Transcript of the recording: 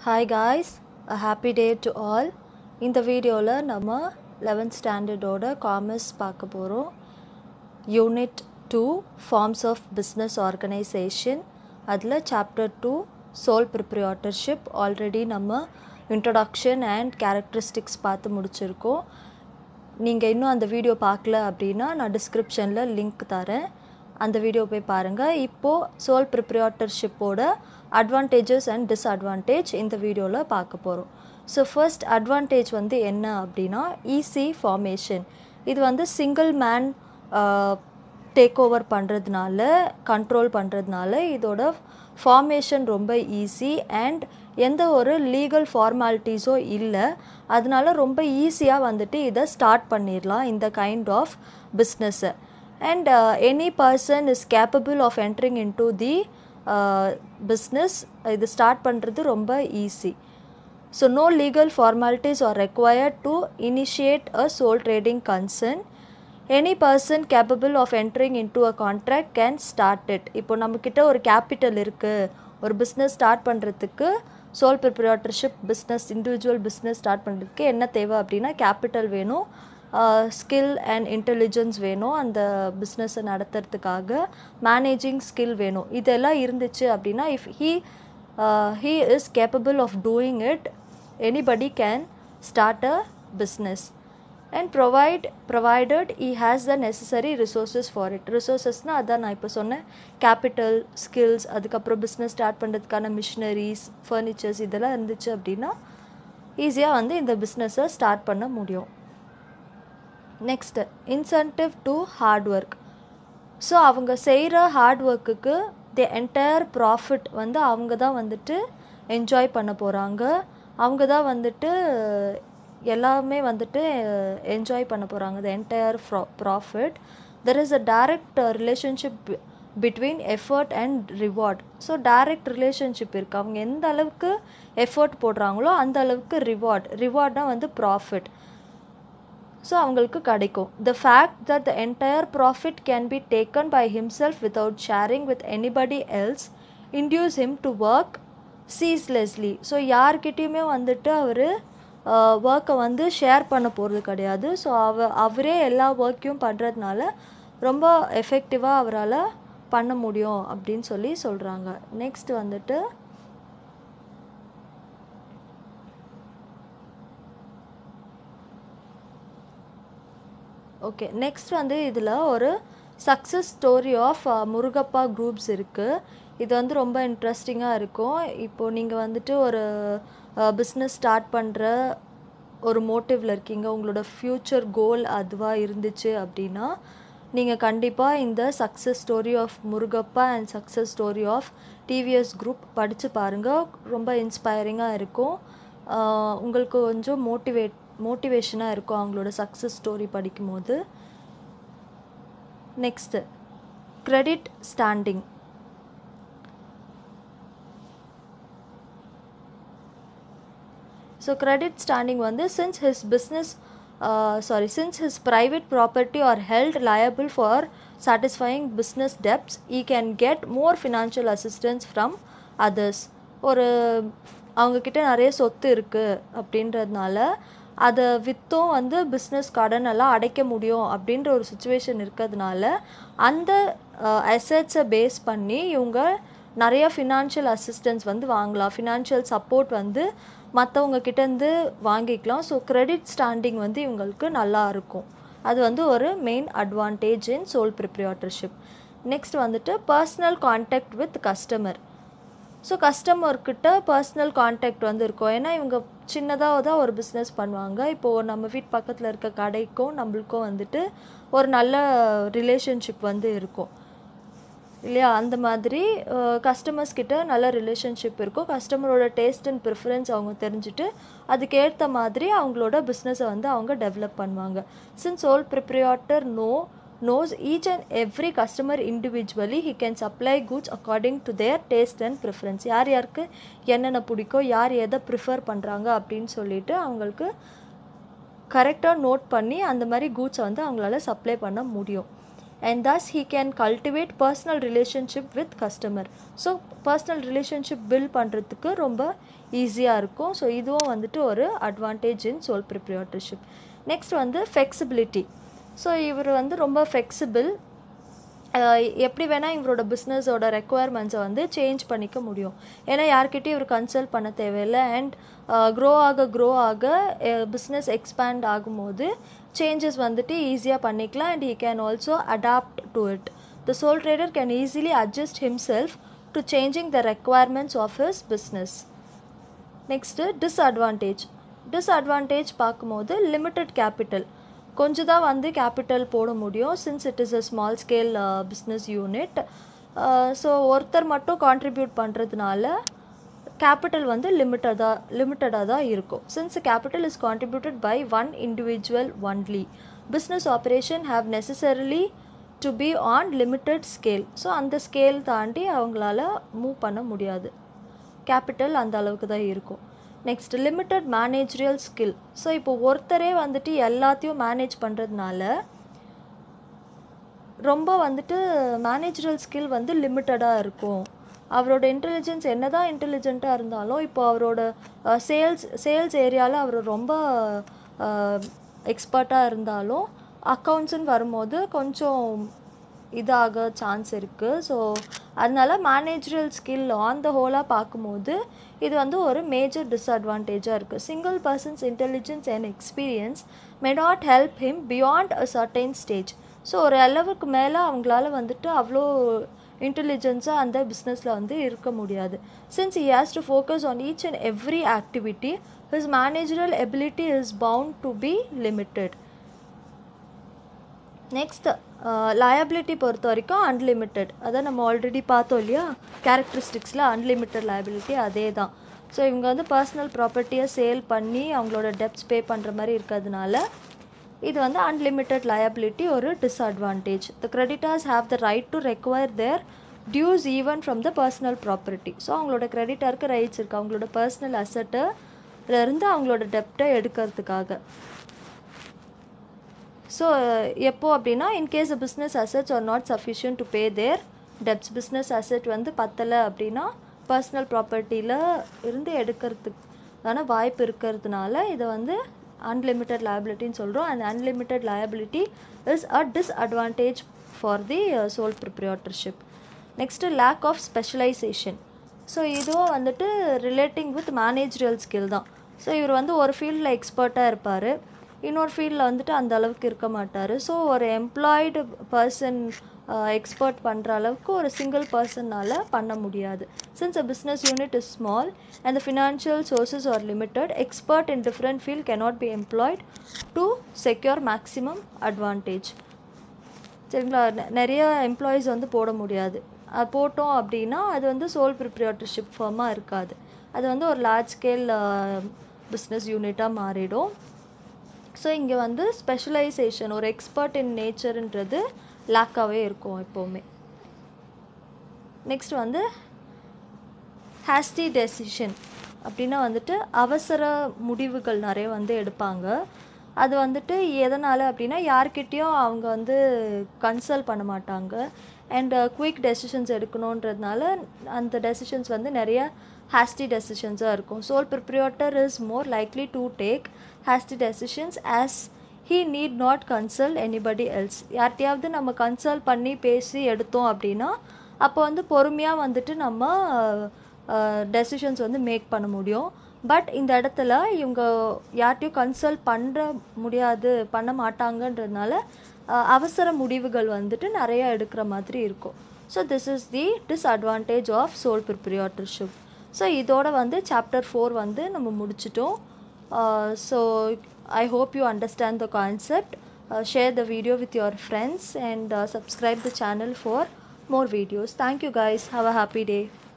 hi guys uh happy day to all இந்த வீடியோவில் நம்ம லெவன்த் ஸ்டாண்டர்டோட காமர்ஸ் பார்க்க போகிறோம் unit two forms of business organisation அதில் chapter two sole proprietorship already நம்ம இன்ட்ரடக்ஷன் அண்ட் கேரக்டரிஸ்டிக்ஸ் பார்த்து முடிச்சிருக்கோம் நீங்கள் இன்னும் அந்த வீடியோ பார்க்கல அப்படின்னா நான் டிஸ்கிரிப்ஷனில் லிங்க் தரேன் அந்த வீடியோ போய் பாருங்கள் இப்போது சோல் ப்ரிப்ரியாட்டர்ஷிப்போட அட்வான்டேஜஸ் அண்ட் டிஸ்அட்வான்டேஜ் இந்த வீடியோவில் பார்க்க போகிறோம் ஸோ ஃபர்ஸ்ட் அட்வான்டேஜ் வந்து என்ன அப்படின்னா ஈஸி ஃபார்மேஷன் இது வந்து சிங்கிள் மேன் டேக் ஓவர் பண்ணுறதுனால கண்ட்ரோல் பண்ணுறதுனால இதோட ஃபார்மேஷன் ரொம்ப ஈஸி அண்ட் எந்த ஒரு லீகல் ஃபார்மாலிட்டிஸோ இல்லை அதனால ரொம்ப ஈஸியாக வந்துட்டு இதை ஸ்டார்ட் பண்ணிடலாம் இந்த கைண்ட் ஆஃப் பிஸ்னஸ்ஸை and any person is capable of entering in to the business இது ஸ்டார்ட் பண்ணுறது ரொம்ப easy so no legal formalities are required to initiate a sole trading concern any person capable of entering in to a contract can start it இப்போ நம்மக்கிட்ட ஒரு capital இருக்குது ஒரு business start பண்ணுறதுக்கு sole proprietorship business individual business start பண்ணுறதுக்கு என்ன தேவை அப்படின்னா கேபிட்டல் வேணும் ஸ்கில் அண்ட் இன்டெலிஜென்ஸ் வேணும் அந்த பிஸ்னஸை நடத்துறதுக்காக மேனேஜிங் ஸ்கில் வேணும் இதெல்லாம் இருந்துச்சு அப்படின்னா if he he is capable of doing it anybody can start a business and provide provided he has the necessary resources for it ரிசோர்ஸஸ்னால் அதான் நான் இப்போ சொன்னேன் கேபிட்டல் ஸ்கில்ஸ் அதுக்கப்புறம் பிஸ்னஸ் ஸ்டார்ட் பண்ணுறதுக்கான மிஷினரிஸ் ஃபர்னிச்சர்ஸ் இதெல்லாம் இருந்துச்சு அப்படின்னா ஈஸியாக வந்து இந்த பிஸ்னஸை ஸ்டார்ட் பண்ண முடியும் next incentive to hard work so அவங்க செய்கிற ஹார்ட் ஒர்க்குக்கு தி என்டையர் ப்ராஃபிட் வந்து அவங்க தான் வந்துட்டு என்ஜாய் பண்ண போகிறாங்க அவங்க தான் வந்துட்டு எல்லாமே வந்துட்டு என்ஜாய் பண்ண போகிறாங்க the entire pro profit there is a direct relationship between effort and reward so direct relationship இருக்குது அவங்க எந்த அளவுக்கு எஃபர்ட் போடுறாங்களோ அந்த அளவுக்கு ரிவார்ட் ரிவார்ட்னா வந்து ப்ராஃபிட் ஸோ அவங்களுக்கு கிடைக்கும் the fact that the entire profit can be taken by himself without sharing with anybody else induce him to work ceaselessly so யார்கிட்டையுமே வந்துட்டு அவர் ஒர்க்கை வந்து ஷேர் பண்ண போகிறது கிடையாது ஸோ அவ அவரே எல்லா ஒர்க்கையும் பண்ணுறதுனால ரொம்ப எஃபெக்டிவாக அவரால் பண்ண முடியும் அப்படின்னு சொல்லி சொல்கிறாங்க நெக்ஸ்ட் வந்துட்டு ஓகே நெக்ஸ்ட் வந்து இதில் ஒரு success story of Murugappa groups இருக்குது இது வந்து ரொம்ப இன்ட்ரெஸ்டிங்காக இருக்கும் இப்போது நீங்கள் வந்துட்டு ஒரு பிஸ்னஸ் ஸ்டார்ட் பண்ணுற ஒரு மோட்டிவில் இருக்கீங்க உங்களோட ஃப்யூச்சர் கோல் அதுவாக இருந்துச்சு அப்படின்னா நீங்கள் கண்டிப்பாக இந்த success story of Murugappa and success story of TVS group படித்து பாருங்கள் ரொம்ப இன்ஸ்பைரிங்காக இருக்கும் உங்களுக்கு கொஞ்சம் மோட்டிவேட் மோட்டிவேஷனாக இருக்கும் அவங்களோட சக்ஸஸ் ஸ்டோரி படிக்கும்போது next credit standing so credit standing வந்து since his business sorry since his private property are held liable for satisfying business debts he can get more financial assistance from others ஒரு அவங்கக்கிட்ட நிறைய சொத்து இருக்குது அப்படின்றதுனால அதை விற்றும் வந்து பிஸ்னஸ் கடன் எல்லாம் அடைக்க முடியும் அப்படின்ற ஒரு சுச்சுவேஷன் இருக்கிறதுனால அந்த அசட்ஸை பேஸ் பண்ணி இவங்க நிறைய ஃபினான்ஷியல் அசிஸ்டன்ஸ் வந்து வாங்கலாம் ஃபினான்ஷியல் சப்போர்ட் வந்து மற்றவங்க கிட்டேருந்து வாங்கிக்கலாம் ஸோ க்ரெடிட் ஸ்டாண்டிங் வந்து இவங்களுக்கு நல்லா இருக்கும் அது வந்து ஒரு main advantage in sole proprietorship next வந்துட்டு personal contact with customer so கஸ்டமர்கிட்ட பர்சனல் கான்டாக்ட் வந்து இருக்கும் ஏன்னா இவங்க சின்னதாக தான் ஒரு பிஸ்னஸ் பண்ணுவாங்க இப்போது நம்ம வீட்டு பக்கத்தில் இருக்க கடைக்கும் நம்மளுக்கும் வந்துட்டு ஒரு நல்ல ரிலேஷன்ஷிப் வந்து இருக்கும் இல்லையா அந்த மாதிரி கஸ்டமர்ஸ் கிட்ட நல்ல ரிலேஷன்ஷிப் இருக்கும் கஸ்டமரோட டேஸ்ட் அண்ட் ப்ரிஃபரன்ஸ் அவங்க தெரிஞ்சுட்டு அதுக்கேற்ற மாதிரி அவங்களோட பிஸ்னஸை வந்து அவங்க டெவலப் பண்ணுவாங்க since sole proprietor know knows each and every customer individually he can supply goods according to their taste and preference யார் யாருக்கு என்னென்ன பிடிக்கும் யார் எதை ப்ரிஃபர் பண்ணுறாங்க அப்படின்னு சொல்லிட்டு அவங்களுக்கு கரெக்டாக நோட் பண்ணி அந்த மாதிரி கூட்ஸை வந்து அவங்களால சப்ளை பண்ண முடியும் and thus he can cultivate personal relationship with customer so personal relationship build பண்ணுறதுக்கு ரொம்ப ஈஸியாக இருக்கும் ஸோ இதுவும் வந்துட்டு ஒரு advantage in sole proprietorship next வந்து ஃப்ளெக்சிபிலிட்டி ஸோ இவர் வந்து ரொம்ப ஃப்ளெக்சிபிள் எப்படி வேணால் இவரோட பிஸ்னஸோட ரெக்குவயர்மெண்ட்ஸை வந்து சேஞ்ச் பண்ணிக்க முடியும் ஏன்னா யார்கிட்டயும் இவர் கன்சல்ட் பண்ண தேவையில்லை அண்ட் க்ரோ ஆக க்ரோ ஆக பிஸ்னஸ் எக்ஸ்பேண்ட் ஆகும்போது சேஞ்சஸ் வந்துட்டு ஈஸியாக பண்ணிக்கலாம் and he can also adapt to it the sole trader can easily adjust himself to changing the requirements of his business next disadvantage disadvantage பார்க்கும்போது limited capital கொஞ்சம் தான் வந்து கேபிட்டல் போட முடியும் since it is a small scale business unit so ஒருத்தர் மட்டும் contribute பண்ணுறதுனால capital வந்து லிமிட்டடாக லிமிட்டடாக தான் இருக்கும் since capital is contributed by one individual only business operation have necessarily to be on limited scale so அந்த ஸ்கேல் தாண்டி அவங்களால மூவ் பண்ண முடியாது கேபிட்டல் அந்த அளவுக்கு தான் இருக்கும் next limited managerial skill so இப்போ ஒருத்தரே வந்துட்டு எல்லாத்தையும் மேனேஜ் பண்ணுறதுனால ரொம்ப வந்துட்டு மேனேஜரல் ஸ்கில் வந்து லிமிட்டடாக இருக்கும் அவரோட இன்டெலிஜென்ஸ் என்ன தான் இன்டெலிஜென்ட்டாக இருந்தாலும் இப்போ அவரோட சேல்ஸ் சேல்ஸ் ஏரியாவில் அவர் ரொம்ப எக்ஸ்பர்ட்டாக இருந்தாலும் அக்கௌண்ட்ஸுன்னு வரும்போது கொஞ்சம் இதாக சான்ஸ் இருக்குது ஸோ அதனால மேனேஜரல் ஸ்கில் ஆன் த ஹோலாக பார்க்கும்போது இது வந்து ஒரு மேஜர் டிஸ்அட்வான்டேஜாக இருக்குது single person's intelligence and experience may not help him beyond a certain stage so ஒரு அளவுக்கு மேலே அவங்களால வந்துட்டு அவ்வளோ இன்டெலிஜென்ஸாக அந்த பிஸ்னஸில் வந்து இருக்க முடியாது since he has to focus on each and every activity his managerial ability is bound to be limited next liability பொறுத்த வரைக்கும் அன்லிமிட்டெட் அதான் நம்ம ஆல்ரெடி பார்த்தோம் இல்லையா கேரக்டரிஸ்டிக்ஸில் அன்லிமிட்டெட் லயபிலிட்டி அதே தான் ஸோ இவங்க வந்து பர்சனல் ப்ராப்பர்ட்டியை சேல் பண்ணி அவங்களோட டெப்ஸ் பே பண்ணுற மாதிரி இருக்கிறதுனால இது வந்து அன்லிமிட்டெட் லயபிலிட்டி ஒரு disadvantage the creditors have the right to require their dues even from the personal property so அவங்களோட கிரெடிட்டருக்கு ரைட்ஸ் இருக்குது அவங்களோட பர்சனல் அசட்டை இருந்து அவங்களோட டெப்டை எடுக்கிறதுக்காக ஸோ எப்போ அப்படின்னா in case business assets are not sufficient to pay their debts business asset வந்து பத்தலை அப்படின்னா பர்சனல் ப்ராப்பர்ட்டியில் இருந்து எடுக்கிறதுக்கான வாய்ப்பு இருக்கிறதுனால இதை வந்து அன்லிமிட்டெட் லயபிலிட்டின்னு சொல்கிறோம் and unlimited liability is a disadvantage for the sole proprietorship next lack of specialization so இதுவும் வந்துட்டு ரிலேட்டிங் வித் மேனேஜரியல் ஸ்கில் தான் ஸோ இவர் வந்து ஒரு ஃபீல்டில் எக்ஸ்பர்ட்டாக இருப்பார் இன்னொரு ஃபீல்டில் வந்துட்டு அந்த அளவுக்கு இருக்க மாட்டார் ஸோ ஒரு எம்ப்ளாய்டு பர்சன் எக்ஸ்பர்ட் பண்ணுற அளவுக்கு ஒரு சிங்கிள் பர்சன்னால் பண்ண முடியாது since a business unit is small and the financial sources are limited expert in different field cannot be employed to secure maximum advantage சரிங்களா நெ- நிறைய எம்ப்ளாயீஸ் வந்து போட முடியாது அது போட்டோம் அப்படின்னா அது வந்து சோல் ப்ரிப்ரியாட்டர்ஷிப் ஃபார்மாக இருக்காது அது வந்து ஒரு லார்ஜ் ஸ்கேல் பிஸ்னஸ் யூனிட்டாக மாறிடும் ஸோ இங்கே வந்து ஸ்பெஷலைசேஷன் ஒரு எக்ஸ்பர்ட் இன் நேச்சர்ன்றது லேக்காகவே இருக்கும் எப்போவுமே நெக்ஸ்ட் வந்து ஹேஸ்டி டெசிஷன் அப்படின்னா வந்துட்டு அவசர முடிவுகள் நிறைய வந்து எடுப்பாங்க அது வந்துட்டு எதனால் அப்படின்னா யார்கிட்டேயும் அவங்க வந்து கன்சல்ட் பண்ண மாட்டாங்க அண்ட் குயிக் டெசிஷன்ஸ் எடுக்கணுன்றதுனால அந்த டெசிஷன்ஸ் வந்து நிறைய ஹேஸ்டி டெசிஷன்ஸாக இருக்கும் sole proprietor is more likely to take hasty decisions as he need not consult anybody else யார்கிட்டயாவது நம்ம கன்சல்ட் பண்ணி பேசி எடுத்தோம் அப்படின்னா அப்போ வந்து பொறுமையாக வந்துட்டு நம்ம டெசிஷன்ஸ் வந்து மேக் பண்ண முடியும் பட் இந்த இடத்துல இவங்க யார்கிட்டயும் கன்சல்ட் பண்ணுற முடியாது பண்ண மாட்டாங்கன்றதுனால அஹ், அவசர முடிவுகள் வந்துட்டு நிறைய எடுக்கிற மாதிரி இருக்கும் so this is the disadvantage of sole proprietorship so இதோட வந்து சாப்டர் ஃபோர் வந்து நம்ம முடிச்சிட்டோம் so I hope you understand the concept share the video with your friends and uh, subscribe the channel for more videos thank you guys have a happy day